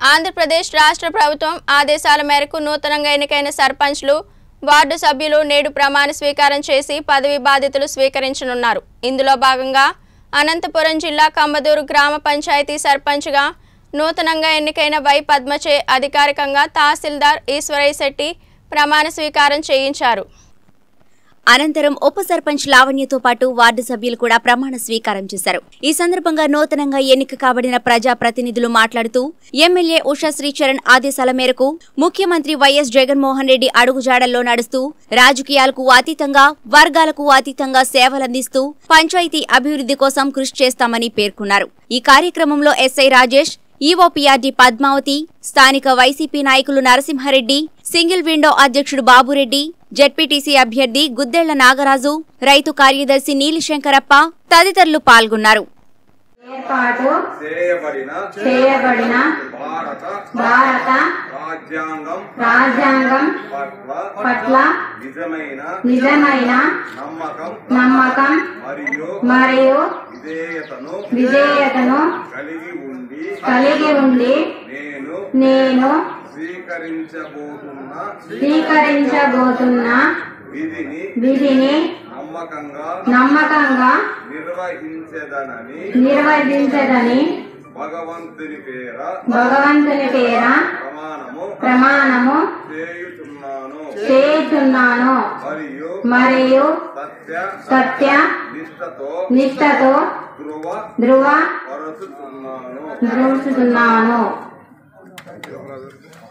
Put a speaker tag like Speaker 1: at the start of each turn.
Speaker 1: ఆంధ్రప్రదేశ్ రాష్ట్ర ప్రభుత్వం ఆదేశాల మేరకు నూతనంగా ఎన్నికైన సర్పంచ్లు వార్డు సభ్యులు నేడు ప్రమాణ స్వీకారం చేసి పదవి బాధ్యతలు స్వీకరించనున్నారు ఇందులో భాగంగా అనంతపురం జిల్లా కమ్మదూరు గ్రామ పంచాయతీ సర్పంచ్గా నూతనంగా ఎన్నికైన వై పద్మచే అధికారికంగా తహసీల్దార్ ఈశ్వరయ్య శెట్టి ప్రమాణ స్వీకారం చేయించారు
Speaker 2: అనంతరం ఉప సర్పంచ్ లావణ్యతో పాటు వార్డు సభ్యులు కూడా ప్రమాణ స్వీకారం చేశారు ఈ సందర్భంగా నూతనంగా ఎన్నిక కాబడిన ప్రజా ప్రతినిధులు మాట్లాడుతూ ఎమ్మెల్యే ఉషా శ్రీచరణ్ ఆదేశాల మేరకు ముఖ్యమంత్రి వైఎస్ జగన్మోహన్ రెడ్డి అడుగుజాడల్లో నడుస్తూ రాజకీయాలకు అతీతంగా వర్గాలకు అతీతంగా సేవలందిస్తూ పంచాయతీ అభివృద్ధి కోసం కృషి చేస్తామని పేర్కొన్నారు ఈ కార్యక్రమంలో ఎస్ఐ రాజేష్ ఈఓపీఆర్డీ పద్మావతి స్థానిక వైసీపీ నాయకులు నరసింహారెడ్డి సింగిల్ విండో అధ్యక్షుడు బాబురెడ్డి జెడ్పీటీసీ అభ్యర్థి గుద్దెళ్ల నాగరాజు రైతు కార్యదర్శి నీలిశంకరప్ప తదితరులు పాల్గొన్నారు
Speaker 3: ఏర్పాటు
Speaker 4: చేయబడిన
Speaker 3: చేయబడిన
Speaker 4: భారత
Speaker 3: భారత
Speaker 4: రాజ్యాంగం
Speaker 3: రాజ్యాంగం
Speaker 4: పట్ల
Speaker 3: పట్ల
Speaker 4: నిజమైన
Speaker 3: నిజమైన
Speaker 4: నమ్మకం
Speaker 3: నమ్మకం
Speaker 4: మరియు
Speaker 3: మరియు
Speaker 4: విధేయతను
Speaker 3: విధేయతను
Speaker 4: కలిగి ఉండి
Speaker 3: కలిగి ఉండి
Speaker 4: నేను
Speaker 3: నేను
Speaker 4: స్వీకరించబోతున్న
Speaker 3: స్వీకరించబోతున్న
Speaker 4: విధిని
Speaker 3: విధిని
Speaker 4: నమ్మకంగా
Speaker 3: నమ్మకంగా
Speaker 4: నిర్వహించదనని
Speaker 3: నిర్వర్తించదని
Speaker 4: భగవంతుని పేర
Speaker 3: భగవంతుని పేర
Speaker 4: ప్రమాణము
Speaker 3: ప్రమాణము
Speaker 4: చేయుచున్నాను
Speaker 3: చేస్తున్నాను
Speaker 4: మరియు
Speaker 3: మరియు
Speaker 4: సత్య
Speaker 3: సత్య
Speaker 4: నిష్ఠతో
Speaker 3: నిష్ఠతో
Speaker 4: ధృవ
Speaker 3: ధృవ
Speaker 4: పరచుతున్నాను
Speaker 3: ధృవుతున్నాను